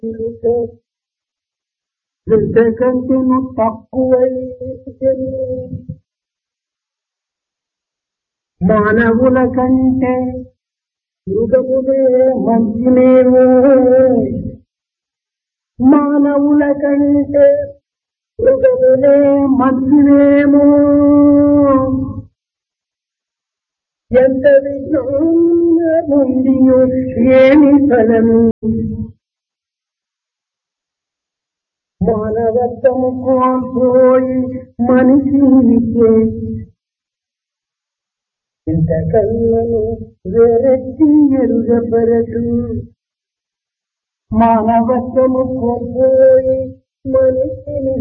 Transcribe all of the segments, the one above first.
కంటెను తక్కువై మానవుల కంటే మృగములే మంచినేమో మానవుల కంటే మృగములే మంచినేమో ఎంత విజ్ఞానముందియో ఏమి ఫలము మానవత్వము కోల్పోయి మనిషినికే ఇంతకల్లను వేరెత్తి ఎరుగపరచు మానవత్వము కోల్పోయి మనిషిని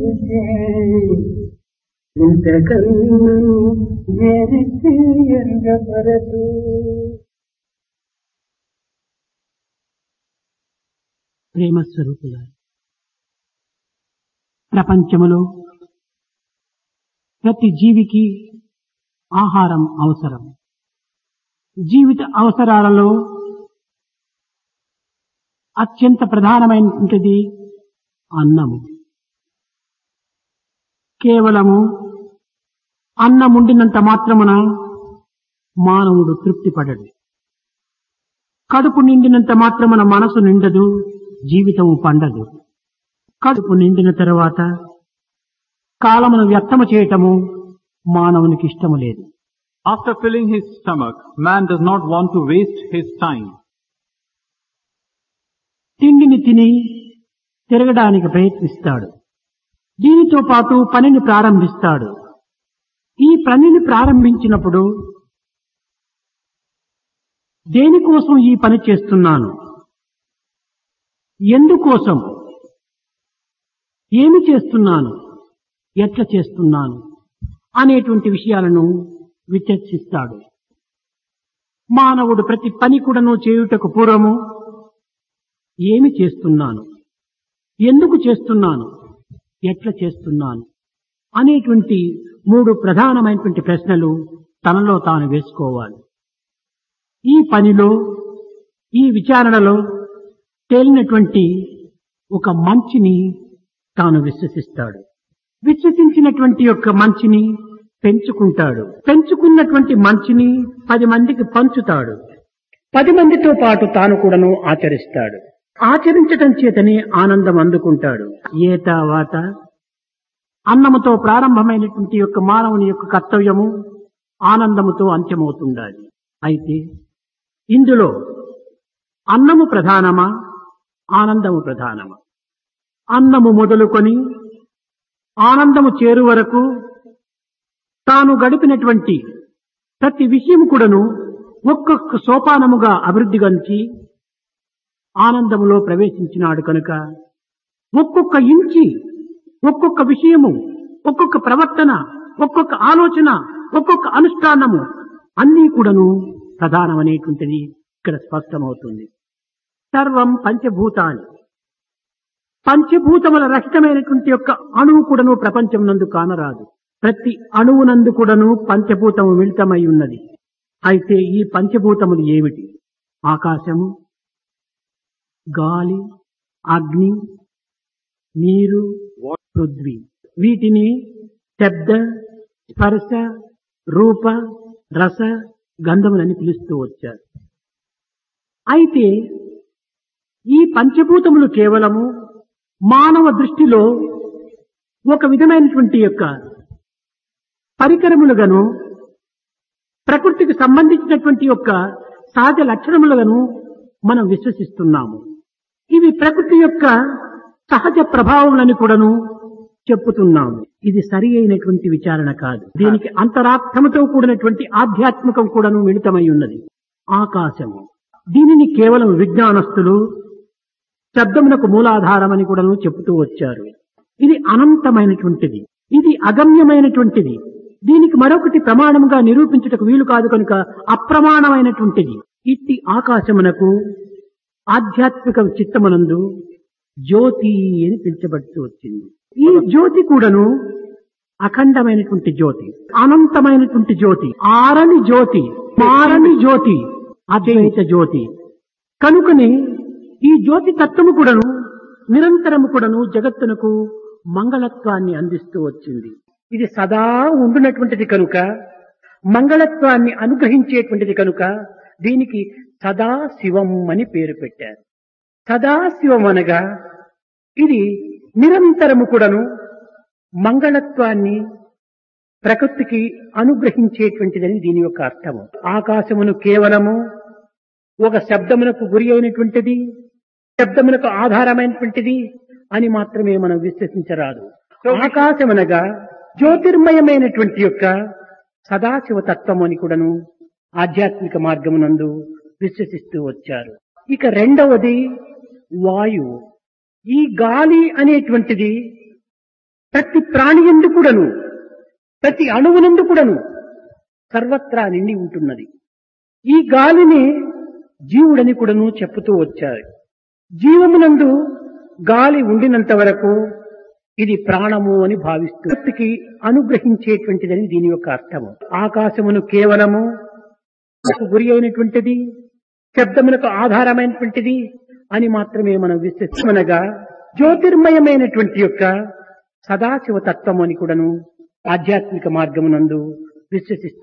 ఇంతకల్లను వేరెత్తి ఎరుగపరచు ప్రేమ స్వరూపులారు ప్రపంచములో ప్రతి జీవికి ఆహారం అవసరం జీవిత అవసరాలలో అత్యంత ప్రధానమైనది అన్నము కేవలము అన్నముండినంత మాత్రమున మానవుడు తృప్తి పడడు కడుపు నిండినంత మాత్రమున మనసు నిండదు జీవితము పండదు కడుపు నిండిన తరువాత కాలమును వ్యర్థము చేయటము మానవునికి ఇష్టము లేదు After filling his stomach, man does not want to waste his time. తిండిని తిని తిరగడానికి ప్రయత్నిస్తాడు దీనితో పాటు పనిని ప్రారంభిస్తాడు ఈ పనిని ప్రారంభించినప్పుడు దేనికోసం ఈ పని చేస్తున్నాను ఎందుకోసం ఏమి చేస్తున్నాను ఎట్లా చేస్తున్నాను అనేటువంటి విషయాలను విచర్చిస్తాడు మానవుడు ప్రతి పని కూడాను చేయుటకు పూర్వము ఏమి చేస్తున్నాను ఎందుకు చేస్తున్నాను ఎట్లా చేస్తున్నాను అనేటువంటి మూడు ప్రధానమైనటువంటి ప్రశ్నలు తనలో తాను వేసుకోవాలి ఈ పనిలో ఈ విచారణలో తేలినటువంటి ఒక మంచిని తాను విశ్వసిస్తాడు విశ్వసించినటువంటి యొక్క మంచిని పెంచుకుంటాడు పెంచుకున్నటువంటి మంచిని పది మందికి పంచుతాడు పది మందితో పాటు తాను కూడాను ఆచరిస్తాడు ఆచరించటం చేతనే ఆనందం అందుకుంటాడు ఏత వాత అన్నముతో ప్రారంభమైనటువంటి యొక్క మానవుని యొక్క కర్తవ్యము ఆనందముతో అంత్యమవుతుండాలి అయితే ఇందులో అన్నము ప్రధానమా ఆనందము ప్రధానమా అన్నము మొదలుకొని ఆనందము చేరు వరకు తాను గడిపినటువంటి ప్రతి విషయం కూడాను ఒక్కొక్క సోపానముగా అభివృద్ధి గంచి ఆనందములో ప్రవేశించినాడు కనుక ఒక్కొక్క ఇంచి ఒక్కొక్క విషయము ఒక్కొక్క ప్రవర్తన ఒక్కొక్క ఆలోచన ఒక్కొక్క అనుష్ఠానము అన్నీ కూడాను ప్రధానమనేటువంటిది ఇక్కడ స్పష్టమవుతుంది సర్వం పంచభూతాన్ని పంచభూతముల రహితమైనటువంటి యొక్క అణువు కూడాను ప్రపంచం నందు కానరాదు ప్రతి అణువునందు కూడాను పంచభూతము మిళితమై ఉన్నది అయితే ఈ పంచభూతములు ఏమిటి ఆకాశము గాలి అగ్ని నీరు పృథ్వీ వీటిని శబ్ద స్పర్శ రూప రస గంధములని పిలుస్తూ వచ్చారు అయితే ఈ పంచభూతములు కేవలము మానవ దృష్టిలో ఒక విధమైనటువంటి యొక్క పరికరములుగాను ప్రకృతికి సంబంధించినటువంటి యొక్క సహజ లక్షణములుగాను మనం విశ్వసిస్తున్నాము ఇవి ప్రకృతి యొక్క సహజ ప్రభావములని కూడాను చెప్పుతున్నాము ఇది సరి అయినటువంటి విచారణ కాదు దీనికి అంతరార్థముతో కూడినటువంటి ఆధ్యాత్మికం కూడాను మిళితమై ఉన్నది ఆకాశము దీనిని కేవలం విజ్ఞానస్తులు శబ్దమునకు మూలాధారమని కూడాను చెబుతూ వచ్చారు ఇది అనంతమైనటువంటిది ఇది అగమ్యమైనటువంటిది దీనికి మరొకటి ప్రమాణముగా నిరూపించుటకు వీలు కాదు కనుక అప్రమాణమైనటువంటిది ఇట్టి ఆకాశమునకు ఆధ్యాత్మిక చిత్తమునందు జ్యోతి అని పిలిచబడుతూ వచ్చింది ఈ జ్యోతి కూడాను అఖండమైనటువంటి జ్యోతి అనంతమైనటువంటి జ్యోతి ఆరని జ్యోతి మారని జ్యోతి అద్వైత జ్యోతి కనుకనే ఈ జ్యోతి తత్వము కూడాను నిరంతరము కూడాను జగత్తునకు మంగళత్వాన్ని అందిస్తూ వచ్చింది ఇది సదా ఉండునటువంటిది కనుక మంగళత్వాన్ని అనుగ్రహించేటువంటిది కనుక దీనికి సదా శివం అని పేరు పెట్టారు సదా శివం అనగా ఇది నిరంతరము కూడాను మంగళత్వాన్ని ప్రకృతికి అనుగ్రహించేటువంటిదని దీని యొక్క అర్థము ఆకాశమును కేవలము ఒక శబ్దమునకు గురి అయినటువంటిది శబ్దమునకు ఆధారమైనటువంటిది అని మాత్రమే మనం విశ్వసించరాదు ఆకాశమనగా జ్యోతిర్మయమైనటువంటి యొక్క సదాశివ తత్వం అని కూడాను ఆధ్యాత్మిక మార్గమునందు విశ్వసిస్తూ వచ్చారు ఇక రెండవది వాయువు ఈ గాలి అనేటువంటిది ప్రతి ప్రాణి ఎందు కూడాను ప్రతి అణువునందు కూడాను సర్వత్రా నిండి ఉంటున్నది ఈ గాలిని జీవుడని కూడాను చెప్పుతూ వచ్చారు జీవమునందు గాలి ఉండినంత వరకు ఇది ప్రాణము అని భావిస్తూ ప్రకృతికి అనుగ్రహించేటువంటిదని దీని యొక్క అర్థము ఆకాశమును కేవలము గురి అయినటువంటిది శబ్దమునకు ఆధారమైనటువంటిది అని మాత్రమే మనం విశ్వసించమనగా జ్యోతిర్మయమైనటువంటి యొక్క సదాశివ తత్వం అని కూడాను ఆధ్యాత్మిక మార్గమునందు విశ్వసిస్తూ